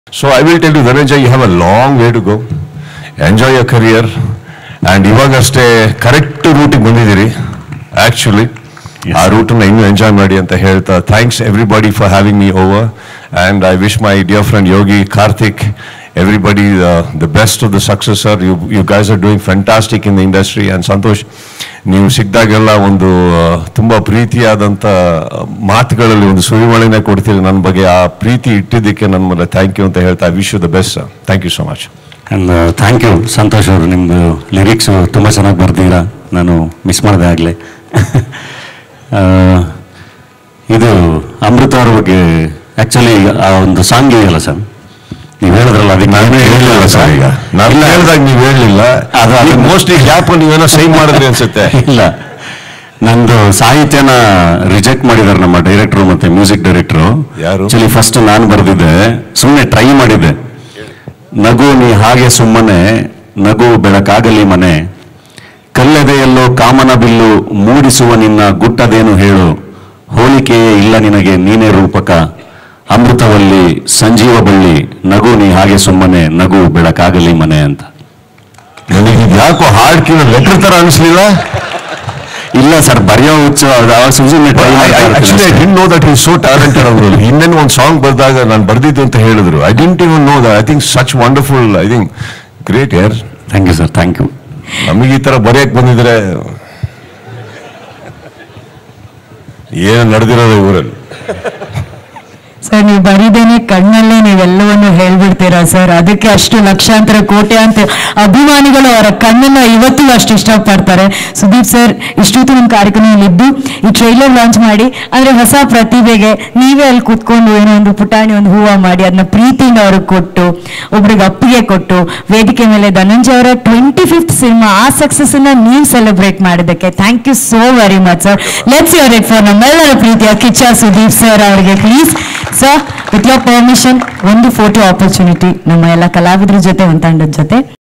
So I will tell you, Dhananjay, you have a long way to go. Enjoy your career. And ಇವಾಗಷ್ಟೇ correct ರೂಟಿಗೆ ಬಂದಿದ್ದೀರಿ actually ಆ ರೂಟನ್ನ ಇನ್ನೂ enjoy ಮಾಡಿ ಅಂತ ಹೇಳ್ತಾ thanks everybody for having me over and I wish my dear friend Yogi Karthik everybody the best of the successor you you guys are doing fantastic in the industry and Santhosh ನೀವು ಸಿಕ್ಕಿದಾಗೆಲ್ಲ ಒಂದು ಆ, ತುಂಬ ಪ್ರೀತಿಯಾದಂಥ ಮಾತುಗಳಲ್ಲಿ ಒಂದು ಸುರಿಮಳೆನೇ ಕೊಡ್ತೀರಿ ನನ್ನ ಬಗ್ಗೆ ಆ ಪ್ರೀತಿ ಇಟ್ಟಿದ್ದಕ್ಕೆ ನನ್ನ ಮೇಲೆ ಥ್ಯಾಂಕ್ ಯು ಅಂತ ಹೇಳ್ತಾ I wish you the best thank you so much and thank you Santhosh ಅವರು ನಿಮ್ಮದು ಲಿರಿಕ್ಸು ತುಂಬ ಚೆನ್ನಾಗಿ ಬರ್ದಿದ್ದೀರಾ ನಾನು ಮಿಸ್ ಮಾಡಿದೆ ಆಗಲೇ ಇದು ಅಮೃತ ಅವ್ರ ಬಗ್ಗೆ ಆ್ಯಕ್ಚುಲಿ ಆ ಒಂದು ಸಾಂಗ್ ಇದೆಯಲ್ಲ ಸರ್ ನೀವು ಹೇಳಿದ್ರಲ್ಲ ಅದಕ್ಕೆ ನಾನೇ ಹೇಳಿಲ್ಲ ಸರ್ ಈಗ ನಾನು ಹೇಳಿದಾಗ ನೀವು ಹೇಳಲಿಲ್ಲ ಅದು- ಅದು ಮೋಸ್ಟ್ಲಿ ಗ್ಯಾಪ್ ನೀವೇನೋ ಸೈನ್ ಮಾಡಿದ್ರಿ ಅನ್ಸುತ್ತೆ ಇಲ್ಲ ನಂದು ಸಾಹಿತ್ಯನ ರಿಜೆಕ್ಟ್ ಮಾಡಿದ್ದಾರೆ ನಮ್ಮ ಡೈರೆಕ್ಟ್ರು ಮತ್ತೆ ಮ್ಯೂಸಿಕ್ ಡೈರೆಕ್ಟ್ರು ಯಾರು? ಆಕ್ಚುಲಿ ಫಸ್ಟ್ ನಾನು ಬರೆದಿದ್ದೆ ಸುಮ್ಮನೆ ಟ್ರೈ ಮಾಡಿದ್ದೆ ನಗು ನೀ ಹಾಗೆ ಸುಮ್ಮನೆ ನಗು ಬೆಳಕಾಗಲಿ ಮನೆ ಕಲ್ಲೆದೆಯಲ್ಲೋ ಕಾಮನ ಬಿಲ್ಲು ಮೂಡಿಸುವ ನಿನ್ನ ಗುಟ್ಟದೇನು ಹೇಳು ಹೋಲಿಕೆಯೇ ಇಲ್ಲ ನಿನಗೆ ನೀನೇ ರೂಪಕ ಅಮೃತವಲ್ಲಿ ಸಂಜೀವ ಬಳ್ಳಿ ನಗು ನೀ ಹಾಗೆ ಸುಮ್ಮನೆ ನಗು ಬೆಳಕಾಗಲಿ ಮನೆ ಅಂತ ನನಗೆ ಇದು ಯಾಕೋ ಹಾಡ್ ಕೇಳೋ ಲೆಟರ್ ತರ ಅನಿಸ್ಲಿಲ್ಲ ಇಲ್ಲ ಸರ್ ಬರೆಯೋ ಹುಚ್ಚು ಅದು ಅವಾಗ ಸುಮ್ಮನೆ try actually I didn't know that is so talented ಅವರು ಇನ್ನೇನು ಒಂದು ಸಾಂಗ್ ಬರ್ದಾಗ ನಾನು ಬರ್ದಿದ್ದು ಅಂತ ಹೇಳಿದ್ರು I didn't even know that I think such wonderful I think great ಯಾರ್ thank you sir thank you ನಮಗೆ ಈ ತರ ಬರೆಯಕ್ ಬಂದಿದ್ರೆ ಏನು ನಡೆದಿರೋದು ಊರಲ್ಲಿ ಸರ್ ನೀವು ಬರೀದೇನೆ ಕಣ್ಣಲ್ಲೇ ನೀವೆಲ್ಲವನ್ನು ಹೇಳ್ಬಿಡ್ತೀರಾ ಸರ್ ಅದಕ್ಕೆ ಅಷ್ಟು ಲಕ್ಷಾಂತರ ಕೋಟ್ಯಾಂತರ ಅಭಿಮಾನಿಗಳು ಅವರ ಕಣ್ಣನ್ನ ಇವತ್ತು ಅಷ್ಟು ಇಷ್ಟಪಡ್ತಾರೆ ಸುದೀಪ್ ಸರ್ ಇಷ್ಟೊತ್ತು ನಮ್ಮ ಕಾರ್ಯಕ್ರಮದಲ್ಲಿ ಇದ್ದು ಈ ಟ್ರೈಲರ್ ಲಾಂಚ್ ಮಾಡಿ ಅಂದ್ರೆ ಹೊಸ ಪ್ರತಿಭೆಗೆ ನೀವೇ ಅಲ್ಲಿ ಕೂತ್ಕೊಂಡು ಏನೋ ಒಂದು ಪುಟಾಣಿ ಒಂದು ಹೂವ ಮಾಡಿ ಅದನ್ನ ಪ್ರೀತಿಯಿಂದ ಅವ್ರಿಗೆ ಕೊಟ್ಟು ಒಬ್ರಿಗೆ ಅಪ್ಪಿಗೆ ಕೊಟ್ಟು ವೇದಿಕೆ ಮೇಲೆ ಧನಂಜಯ ಅವರ ಟ್ವೆಂಟಿ ಫಿಫ್ತ್ ಸಿನಿಮಾ ಆ ಸಕ್ಸಸ್ ಅನ್ನ ನೀವು ಸೆಲೆಬ್ರೇಟ್ ಮಾಡಿದ್ದಕ್ಕೆ thank you so very much sir let's your it for ನಮ್ಮೆಲ್ಲರ ಪ್ರೀತಿಯ ಕಿಚ್ಚ ಸುದೀಪ್ ಸರ್ ಅವರಿಗೆ please sir with your permission ಒಂದು ಫೋಟೋ ಆಪರ್ಚುನಿಟಿ ನಮ್ಮ ಎಲ್ಲ ಕಲಾವಿದರ ಜೊತೆ ಒಂದು ತಂಡದ ಜೊತೆ